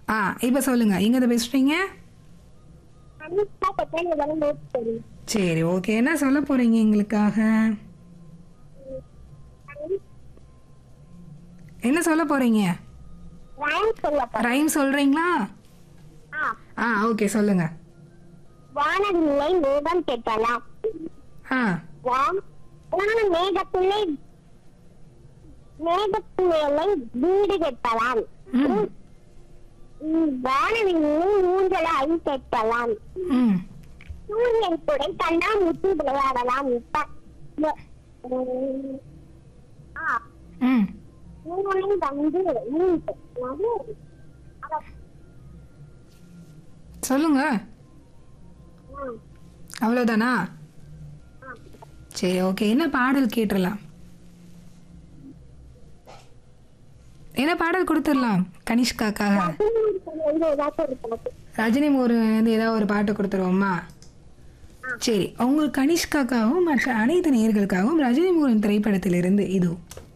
ஆ இப்போ சொல்லுங்க எங்க பேசுறீங்க கண்டிப்பா பத்தாயிரம் ரூபாய் நோட் தெரியும் சரி ஓகே என்ன சொல்ல போறீங்க எங்களுக்காக என்ன சொல்ல போறீங்க ரேங்க் சொல்ல போறேன் ரைம் சொல்றீங்களா ஆ ஆ ஓகே சொல்லுங்க வானவில்லை மேகம் கெட்டலாம் ஆ வான் வான மேகத்துள்ளே மேகத்து மேலே வீடு கெட்டலாம் ம் ம், வானவில்லை ஊஞ்சலாய் கெட்டலாம் ம் சூரியன் கூட கண்ணாமூச்சி விளையாடலாம் இப்ப ம- ம், ஆ ம் மூளை வந்து நீண்டு. அது அவ- சொல்லுங்க ம், அவ்வளோதானா ஆ. சரி ஓகே என்ன பாடல் கேட்டுடலாம் என்ன பாடல் கொடுத்துடலாம் கனிஷ்காக்காக வந்து ஏதாச்சும் ஒரு பாட்டு. ரஜினி மோர் வந்து ஏதாவது ஒரு பாட்டு கொடுத்துருவோமா சரி உங்களுக்கு கனிஷ்காக்காகவும் மற்ற அனைத்து நேயர்களுக்காகவும் ரஜினி மோகன் திரைப்படத்திலிருந்து இது